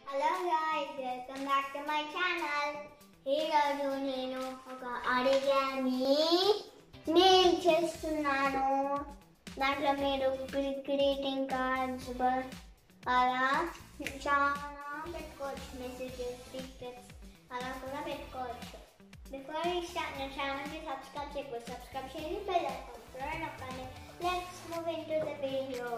Hello guys welcome back to my channel ఈరోజు నేను ఒక అడిగాని నేను చేస్తున్నాను దాంట్లో మీరు గ్రీటింగ్ కార్డ్స్ అలా చాలా పెట్టుకోవచ్చు మెసేజెస్ సీక్రెట్స్ అలా కూడా పెట్టుకోవచ్చు బిఫోర్ ఈ స్టార్ట్ నా ఛానల్కి సబ్స్క్రైబ్ చేయకపోతే సబ్స్క్రైబ్ చేయండి బెల్ ఐకాన్ కూడా నొక్కండి let's move into the video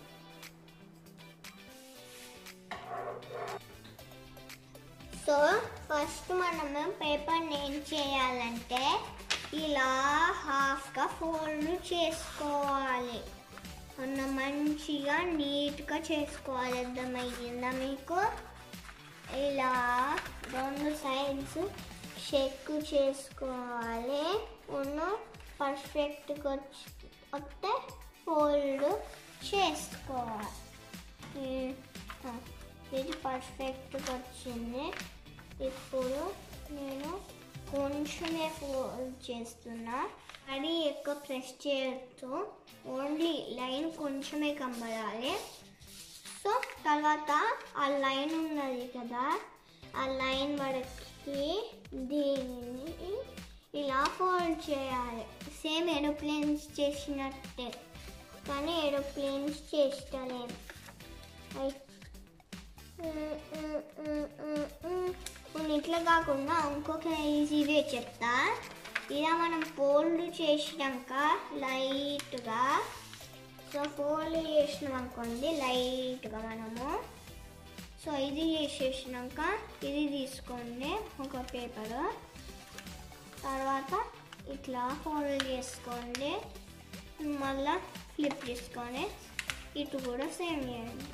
so first మనము పేపర్ని ఏం చేయాలంటే ఇలా హాఫ్గా ఫోల్డ్ చేసుకోవాలి అన్న మంచిగా నీట్గా చేసుకోవాలి అర్థమయ్యిందా మీకు ఇలా రెండు సైడ్స్ చెక్ చేసుకోవాలి ఉన్న పర్ఫెక్ట్గా వచ్చి వస్తే ఫోల్డ్ చేసుకోవాలి ఈ- ఆ, ఇది పర్ఫెక్ట్గా వచ్చింది ఇప్పుడు నేను కొంచెమే ఫోల్డ్ చేస్తున్నా అది ఎక్కువ ప్రెస్ చేయొద్దు ఓన్లీ లైన్ కొంచెమే కనబడాలి సో తర్వాత ఆ లైన్ ఉన్నది కదా ఆ లైన్ వరకు దీనిని ఇలా ఫోల్డ్ చేయాలి సేమ్ ఏరోప్లేన్స్ చేసినట్టే కానీ ఏరోప్లేన్స్ చేస్తలేం ఐ- ఉమ్, ఉమ్, ఉమ్, ఉమ్, ఉమ్. నేను ఇట్లా కాకుండా ఇంకొక ఈజీ వే చెప్తా ఇలా మనం ఫోల్డ్ చేసినాక లైట్గా సో ఫోల్డ్ చేసినాం అనుకోండి లైట్గా మనము సో ఇది చేసేసినాక ఇది తీసుకోండి ఒక పేపర్ తర్వాత ఇట్లా ఫోల్డ్ చేసుకోండి మళ్ళా ఫ్లిప్ చేసుకొని ఇటు కూడా సేమ్ చేయండి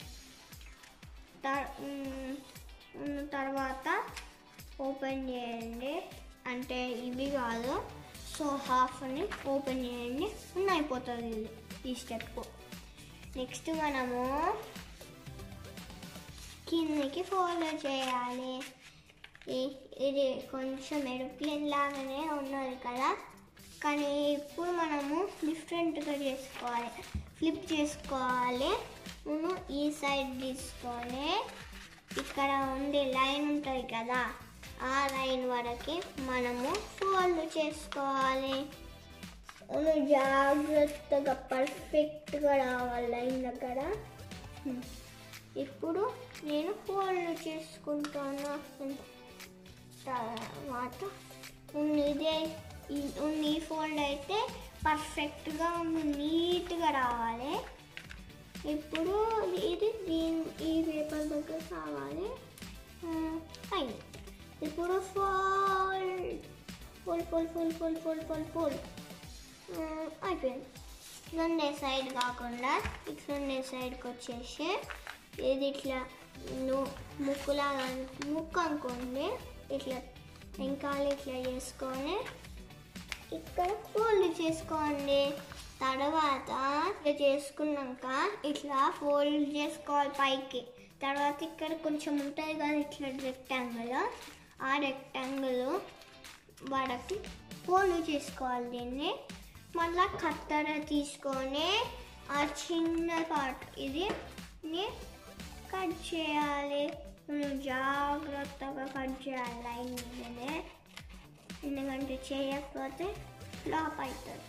త- మ్, ఉన్న తర్వాత ఓపెన్ చేయండి అంటే ఇవి కాదు సో హాఫ్ని ఓపెన్ చేయండి ఉన్న అయిపోతుంది ఇది ఈ స్టెప్ నెక్స్ట్ మనము కిందకి ఫాలో చేయాలి ఈ- ఇది కొంచెం ఎరుప్లేన్ లాగానే ఉన్నది కదా కానీ ఇప్పుడు మనము డిఫరెంట్గా చేసుకోవాలి ఫ్లిప్ చేసుకోవాలి మనం ఈ సైడ్ తీసుకొని ఇక్కడ ఉండే లైన్ ఉంటుంది కదా ఆ లైన్ వరకు మనము ఫోల్డ్ చేసుకోవాలి మనం జాగ్రత్తగా పర్ఫెక్ట్గా రావాలి లైన్ దగ్గర హ్మ్. ఇప్పుడు నేను ఫోల్డ్ చేసుకుంటాను తర్వాత ఉన్న ఇదే ఈ- ఉన్న ఈ ఫోల్డ్ అయితే పర్ఫెక్ట్గా నీట్గా రావాలి ఇప్పుడు ఇది దీని ఈ పేపర్ దగ్గర కావాలి ఆ, అయింది ఇప్పుడు fold fold fold fold fold fold fold fold అయిపోయింది ఇట్లుండే సైడ్ కాకుండా ఇట్లుండే సైడ్కి వచ్చేసి ఇది ఇట్లా ను- ముక్కులాగా ముక్కు అనుకోండి ఇట్లా వెంకాల ఇట్లా చేసుకొని ఇక్కడ ఫోల్డ్ చేసుకోండి తర్వాత ఇట్లా చేసుకున్నాక ఇట్లా ఫోల్డ్ చేసుకోవాలి పైకి తర్వాత ఇక్కడ కొంచెం ఉంటుంది కదా ఇట్లా రెక్టాంగిల్ ఆ రెక్టాంగిల్ వరకు ఫోల్డ్ చేసుకోవాలి దీన్ని మళ్ళా కత్తెర తీసుకొని ఆ చిన్న పార్ట్ ఇది ని కట్ చేయాలి మనం జాగ్రత్తగా కట్ చేయాలి లైన్ మీదనే ఎందుకంటే చేయకపోతే ఫ్లాప్ అవుతుంది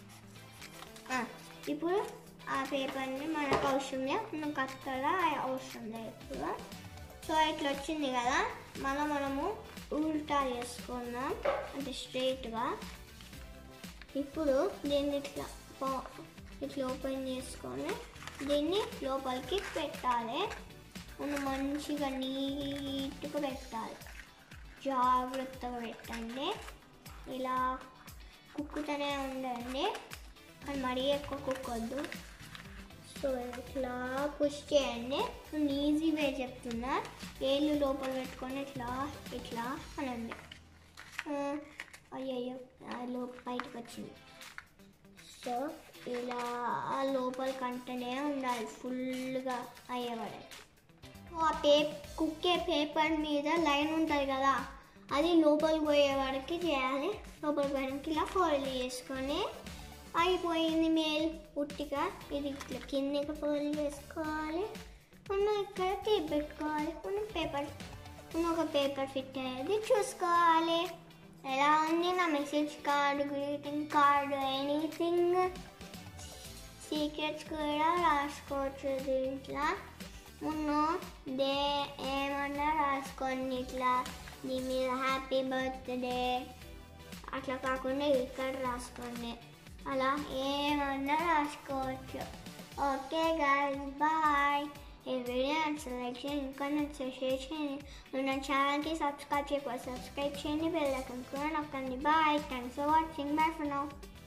ఆ, ఇప్పుడు ఆ పేపర్ని మనకు అవసరం లేదు మనం కత్తెర అవసరం లేదు ఇప్పుడు సో ఇట్లా వచ్చింది కదా మళ్ళీ మనము ఉల్టా చేసుకుందాం అంటే స్ట్రైట్గా ఇప్పుడు దీన్ని ఇట్లా పో- ఇట్లా ఓపెన్ చేసుకొని దీన్ని లోపలికి పెట్టాలి మనం మంచిగా నీట్గా పెట్టాలి జాగ్రత్తగా పెట్టండి ఇలా కుక్కుతూనే ఉండండి కానీ మరీ ఎక్కువ కుక్కొద్దు సో ఇట్లా పుష్ చేయండి నేను ఈజీ వే చెప్తున్నా ఏళ్ళు లోపల పెట్టుకొని ఇట్లా ఇట్లా అనండి ఆ, అయ్యయ్యో ఆ లోప బయటకు వచ్చింది సో ఇలా లోపల కంటనే ఉండాలి ఫుల్గా అయ్యేవాడే ఆ పే కుక్కే పేపర్ మీద లైన్ ఉంటుంది కదా అది లోపలికి పోయే వరకు చేయాలి లోపలికి పోయడానికి ఇలా ఫోల్డ్ చేసుకొని అయిపోయింది మేల్ పుట్టిగా ఇది ఇట్లా కిందకి ఫోల్డ్ చేసుకోవాలి మనం ఇక్కడ తీసి పెట్టుకోవాలి మనం చేసుకుని ఒక పేపర్ ఫిట్ అయ్యేది చూసుకోవాలి ఎలా ఉంది నా message card greeting card anything secrets కూడా రాసుకోవచ్చు దీంట్లో మున్ను డే ఏమన్నా రాసుకోండి ఇట్లా దీని మీద హ్యాపీ బర్త్డే అట్లా కాకుండా ఇక్కడ రాసుకోండి అలా ఏమన్నా రాసుకోవచ్చు ఓకే గాయస్ బాయ్ ఈ వీడియో లైక్ చేయండి ఇంకా నచ్చితే షేర్ చేయండి నువ్వు నా ఛానల్కి సబ్స్క్రైబ్ చేయకపోతే సబ్స్క్రైబ్ చేయండి బెల్ ఐకాన్ కూడా నొక్కండి bye thanks for watching bye for now